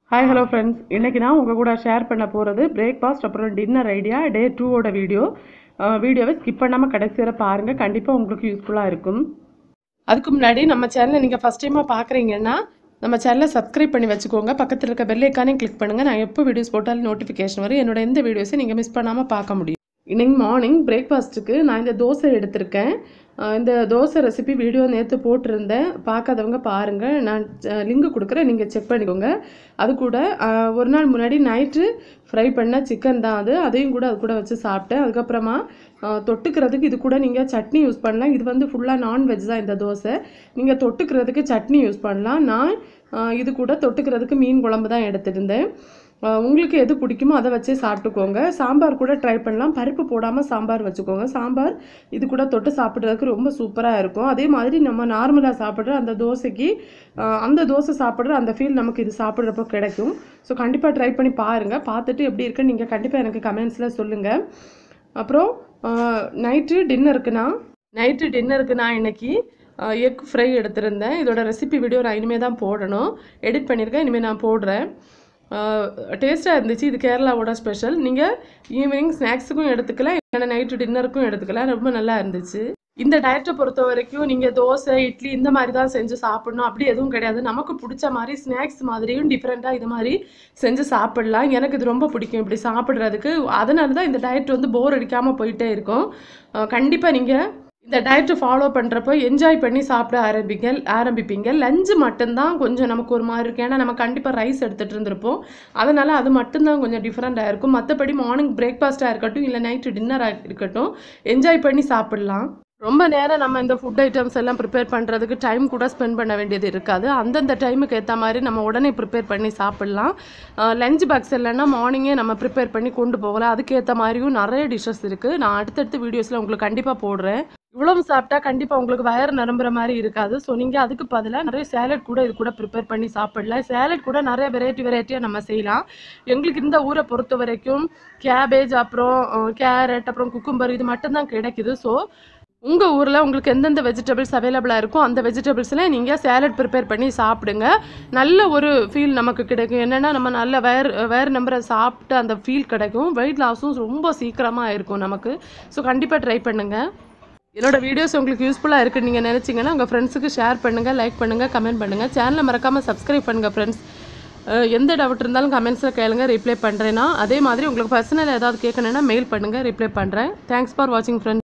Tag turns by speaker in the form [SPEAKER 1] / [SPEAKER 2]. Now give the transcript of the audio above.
[SPEAKER 1] hi hello friends இன்றைக்கி நான் உங்கள் கூட ஷேர் பண்ண போகிறது பிரேக்ஃபாஸ்ட் அப்புறம் டின்னர் ஐடியா டே டூவோட வீடியோ வீடியோவை ஸ்கிப் பண்ணாமல் கடைசி வரை பாருங்கள் கண்டிப்பாக உங்களுக்கு யூஸ்ஃபுல்லாக இருக்கும் அதுக்கு முன்னாடி நம்ம சேனலை நீங்கள் ஃபஸ்ட் டைமாக பார்க்குறீங்கன்னா நம்ம சேனலை சப்ஸ்கிரைப் பண்ணி வச்சுக்கோங்க பக்கத்தில் இருக்க பெல் ஐக்கானையும் கிளிக் பண்ணுங்கள் நான் எப்போ வீடியோஸ் போட்டாலும் நோட்டிஃபிகேஷன் வரும் என்னோட எந்த வீடியோஸையும் நீங்கள் மிஸ் பண்ணாமல் பார்க்க முடியும் இன்னைக்கு மார்னிங் பிரேக்ஃபாஸ்ட்டுக்கு நான் இந்த தோசை எடுத்திருக்கேன் அஹ் இந்த தோசை ரெசிபி வீடியோ நேற்று போட்டிருந்தேன் பார்க்காதவங்க பாருங்கள் நான் லிங்க் கொடுக்குறேன் நீங்கள் செக் பண்ணிக்கோங்க அது கூட அஹ், ஒரு நாள் முன்னாடி நைட்டு ஃப்ரை பண்ண சிக்கன் தான் அது அதையும் கூட அது கூட வச்சு சாப்பிட்டேன் அதுக்கப்புறமா அஹ், தொட்டுக்கிறதுக்கு இது கூட நீங்கள் சட்னி யூஸ் பண்ணலாம் இது வந்து ஃபுல்லாக நான்வெஜ் தான் இந்த தோசை நீங்கள் தொட்டுக்கிறதுக்கு சட்னி யூஸ் பண்ணலாம் நான் அஹ், இது கூட தொட்டுக்கிறதுக்கு மீன் குழம்பு தான் எடுத்திருந்தேன் அஹ் உங்களுக்கு எது பிடிக்குமோ அதை வச்சே சாப்பிட்டுக்கோங்க சாம்பார் கூட ட்ரை பண்ணலாம் பருப்பு போடாமல் சாம்பார் வச்சுக்கோங்க சாம்பார் இது கூட தொட்டு சாப்பிட்றதுக்கு ரொம்ப சூப்பராக இருக்கும் அதே மாதிரி நம்ம நார்மலாக சாப்பிட்ற அந்த தோசைக்கு அஹ் அந்த தோசை சாப்பிட்ற அந்த ஃபீல் நமக்கு இது சாப்பிட்றப்போ கிடைக்கும் ஸோ கண்டிப்பாக ட்ரை பண்ணி பாருங்கள் பார்த்துட்டு எப்படி இருக்குன்னு நீங்கள் கண்டிப்பாக எனக்கு கமெண்ட்ஸில் சொல்லுங்கள் அப்புறம் நைட்டு டின்னருக்குனா நைட்டு டின்னருக்கு நான் இன்னைக்கு எக் ஃப்ரை எடுத்திருந்தேன் இதோட ரெசிபி வீடியோ நான் இனிமேல் தான் போடணும் எடிட் பண்ணியிருக்கேன் இனிமேல் நான் போடுறேன் டேஸ்ட்டாக இருந்துச்சு இது கேரளாவோட ஸ்பெஷல் நீங்கள் ஈவினிங் ஸ்நாக்ஸுக்கும் எடுத்துக்கலாம் இல்லைன்னா நைட்டு டின்னருக்கும் எடுத்துக்கலாம் ரொம்ப நல்லா இருந்துச்சு இந்த டயட்டை பொறுத்த வரைக்கும் நீங்கள் தோசை இட்லி இந்த மாதிரி தான் செஞ்சு சாப்பிடணும் அப்படி எதுவும் கிடையாது நமக்கு பிடிச்ச மாதிரி ஸ்நாக்ஸ் மாதிரியும் டிஃப்ரெண்ட்டாக இது மாதிரி செஞ்சு சாப்பிடலாம் எனக்கு இது ரொம்ப பிடிக்கும் இப்படி சாப்பிட்றதுக்கு அதனால தான் இந்த டயட் வந்து போர் அடிக்காமல் போயிட்டே இருக்கும் கண்டிப்பாக நீங்கள் இந்த டயட்டை ஃபாலோ பண்ணுறப்போ என்ஜாய் பண்ணி சாப்பிட ஆரம்பிங்க ஆரம்பிப்பீங்க லஞ்சு மட்டும்தான் கொஞ்சம் நமக்கு ஒரு மாதிரி இருக்கும் ஏன்னா நம்ம கண்டிப்பாக ரைஸ் எடுத்துகிட்டு இருந்திருப்போம் அதனால் அது மட்டும்தான் கொஞ்சம் டிஃப்ரெண்ட்டாக இருக்கும் மற்றபடி மார்னிங் பிரேக்ஃபாஸ்ட்டாக இருக்கட்டும் இல்லை நைட்டு டின்னராக இருக்கட்டும் என்ஜாய் பண்ணி சாப்பிட்லாம் ரொம்ப நேரம் நம்ம இந்த ஃபுட் ஐட்டம்ஸ் எல்லாம் ப்ரிப்பேர் பண்ணுறதுக்கு டைம் கூட ஸ்பெண்ட் பண்ண வேண்டியது இருக்காது அந்தந்த டைமுக்கு ஏற்ற மாதிரி நம்ம உடனே ப்ரிப்பேர் பண்ணி சாப்பிட்லாம் லஞ்ச் பாக்ஸ் இல்லைன்னா மார்னிங்கே நம்ம ப்ரிப்பேர் பண்ணி கொண்டு போகலாம் அதுக்கேற்ற மாதிரியும் நிறைய டிஷ்ஷஸ் இருக்குது நான் அடுத்தடுத்த வீடியோஸில் உங்களுக்கு கண்டிப்பாக போடுறேன் இவ்வளவு சாப்பிட்டா கண்டிப்பாக உங்களுக்கு வயறு நிரம்புற மாதிரி இருக்காது ஸோ நீங்கள் அதுக்கு பதிலாக நிறைய சேலட் கூட இது கூட ப்ரிப்பேர் பண்ணி சாப்பிடலாம் சேலட் கூட நிறைய வெரைட்டி வெரைட்டியாக நம்ம செய்யலாம் எங்களுக்கு இந்த ஊரை பொறுத்த வரைக்கும் கேபேஜ் அப்புறம் கேரட் அப்புறம் குக்கும்பர் இது மட்டும்தான் கிடைக்குது ஸோ உங்கள் ஊரில் உங்களுக்கு எந்தெந்த வெஜிடபிள்ஸ் அவைலபிளாக இருக்கோ அந்த வெஜிடபிள்ஸில் நீங்கள் சேலட் ப்ரிப்பேர் பண்ணி சாப்பிடுங்க நல்ல ஒரு ஃபீல் நமக்கு கிடைக்கும் என்னென்னா நம்ம நல்ல வேர் வேறு நம்பரை சாப்பிட்டு அந்த ஃபீல் கிடைக்கும் வெயிட் லாஸும் ரொம்ப சீக்கிரமாக இருக்கும் நமக்கு ஸோ கண்டிப்பாக ட்ரை பண்ணுங்கள் என்னோட வீடியோஸ் உங்களுக்கு யூஸ்ஃபுல்லாக இருக்குன்னு நீங்கள் நினச்சிங்கன்னா உங்கள் ஃப்ரெண்ட்ஸுக்கு ஷேர் பண்ணுங்கள் லைக் பண்ணுங்கள் கமெண்ட் பண்ணுங்கள் சேனலை மறக்காமல் சப்ஸ்கிரைப் பண்ணுங்கள் ஃப்ரெண்ட்ஸ் எந்த டவுட் இருந்தாலும் கமெண்ட்ஸில் கேளுங்க ரிப்ளை பண்ணுறேன்னா அதே மாதிரி உங்களுக்கு பர்சனல் ஏதாவது கேட்கணுன்னா மெயில் பண்ணுங்கள் ரிப்ளை பண்ணுறேன் தேங்க்ஸ் ஃபார் வாட்சிங் ஃப்ரெண்ட்ஸ்